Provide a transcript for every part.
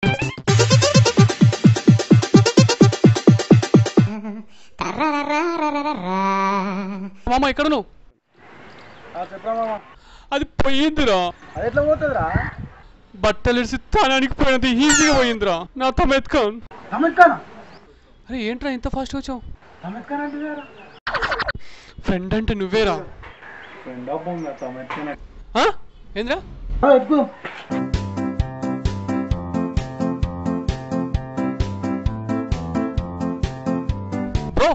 మామ ఎక్కడ నువ్వు చెప్పరా మామ అది పోయిందిరా అది ఎట్లా పోతుందిరా బట్టలు ఇడిసి తానానికి పోయినంత ఈజీగా పోయిందిరా నా తమెత్కాన్ తమిళ్ ఖానా అరే ఏంట్రా ఇంత ఫాస్ట్ వచ్చావు తమిళ్ ఖాన్ అంటే వేరా ఫ్రెండ్ అంటే నువ్వేరా ఫ్రెండ్ ఆఫ్ తమిళ్ ఖాన్ ఆ? ఏంద్రా ఎక్కువ బ్రో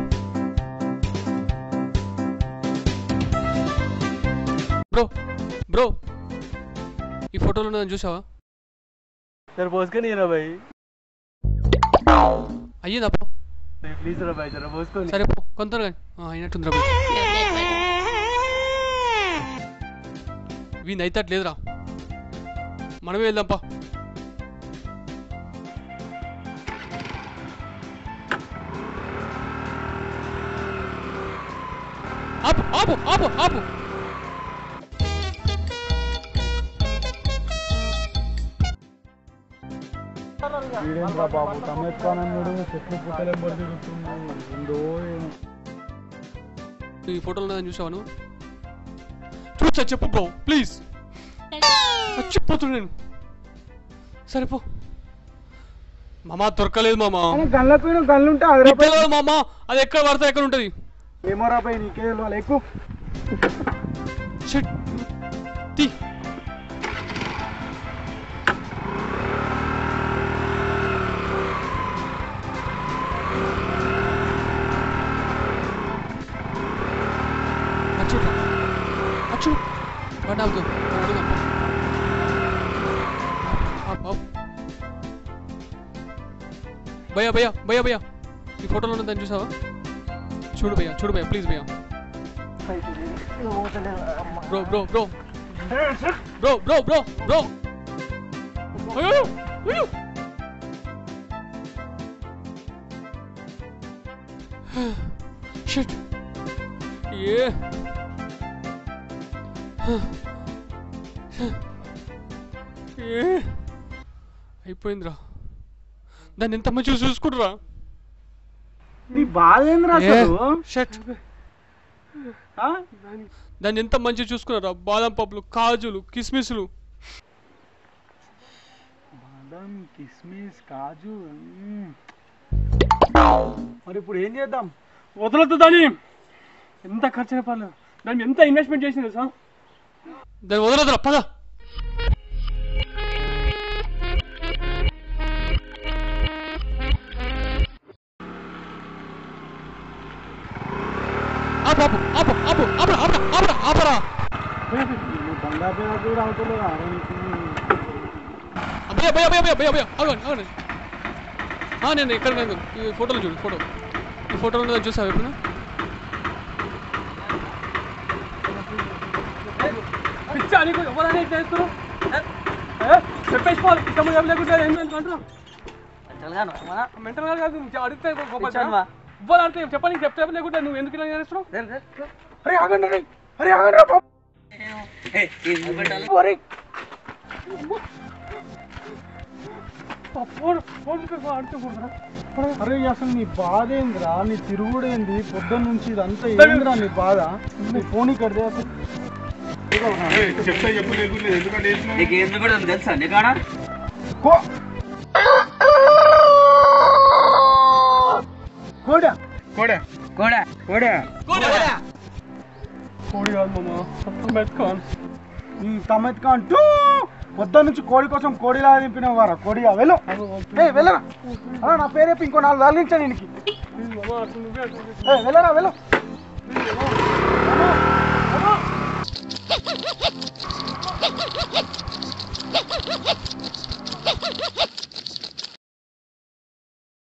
బ్రో బ్రో ఈ ఫోటోలో నన్ను చూసావా जरा बोस का नहीं रहा भाई అయ్యిందా పో प्लीज रहा भाई जरा बोस को సరే పో కొంత అయినట్టుందిరా పో. వీని అయితే అట్లేదురా మనమే వెళ్దాంపా ఆపు ఆపు ఆపు ఆపు వీడేంద్రా బాబు తమిళ్ ఖాన్ అన్నాడు చెట్లు పుట్టలు ఎంబడి తిరుగుతుంది ఏందో ఏమో. ఈ ఫోటోలో నన్ను చూసావా నువ్వు చూసా చెప్పు బ్రో ప్లీజ్ చచ్చిపోతున్నా నేను సరే పో మామ దొరకలేదు మామ గన్లకు పోయిన గన్లు ఉంటే అది నీకు తెలియదు మామ అది ఎక్కడ పడితే ఎక్కడ ఉంటుంది ఏమో రా భాయ్ నీకే తెలియాలి ఎక్కువ షిట్ తీ అచ్చు అచ్చు వాడు ఆపుతూ అడుగుదాం భయ్యా భయ్యా భయ్యా భయ్యా ఈ ఫోటోలో ఉన్న దాన్ని చూసావా చూడు భయ్యా చూడు భయ్యా ప్లీజ్ భయ్యా bro bro bro bro bro bro bro అయ్యో అయ్యో షిట్ ఏ ఏ అయిపోయిందిరా దాన్ని ఎంత మంచిగా చూసుకుంటురా నీ బాధ ఏంద్రా అసలు షట్ ఆ? దాన్ని ఎంత మంచిగా చూసుకున్నారా బాదం పప్పులు కాజులు కిస్మిస్లు బాదం కిస్మిస్ కాజు మ్మ్. మరి ఇప్పుడు ఏం చేద్దాం వదలొద్దు దాన్ని ఎంత ఖర్చు అయినా పర్లేదు దాన్ని ఎంత ఇన్వెస్ట్మెంట్ చేసింది సార్ దాన్ని వదలొద్దురా పద ఆపు ఆపు ఆపు ఆపు ఆపరా ఆపరా ఆపరా ఆపరా నువ్వు బండా పేద కూడా అవుతలేదా భయ్యా భయ్యా భయ్యా భయ్యా భయ్యా భయ్యా ఆగండి ఆగండి ఆ, నేను ఇక్కడ నేను ఈ ఫోటోలో చూడు ఫోటో ఈ ఫోటోలో ఉన్నది చూసావు ఎప్పుడు పిచ్చా నీకు ఎవరైనా చేస్తారు చెప్పేసుకోవాలి పిచ్చమ్మ ఏం లేకుండా ఏం అంటారు మెంటల్ గా కాదు నువ్వు అడిగితే పిచ్చానువా? ఇవ్వాలి అంటే చెప్పని చెప్తే లేకుండా నువ్వు ఎందుకు ఇలా చేస్తున్నావు అరే ఆగండి రే. అరే ఆగండి రా బాబు. అరే ఫోన్ ఫోన్ అడితే పోతున్నా అరే అసలు నీ బాధ ఏందిరా నీ తిరుగుడు ఏంది పొద్దున్న నుంచి ఇదంతా ఏందిరా నీ బాధ నీ ఫోన్ ఇక్కడ దే అసలు. నీకు ఎందుకు కూడా తెలుసా నీకాడా కో కోడా కూడా కూడా కోడి కాదు మామ మెత్కాన్ తమెత్ ఖాన్ టూ పొద్దున్న నుంచి కోడి కోసం కోడిలా దింపిన వారా కోడిగా వెళ్ళు ఏ వెళ్ళరా అలా నా పేరు చెప్పి ఇంకో నాలుగు తగిలించాను దీనికి మామ అసలు నువ్వే అసలు ఏ వెళ్ళరా వెళ్ళు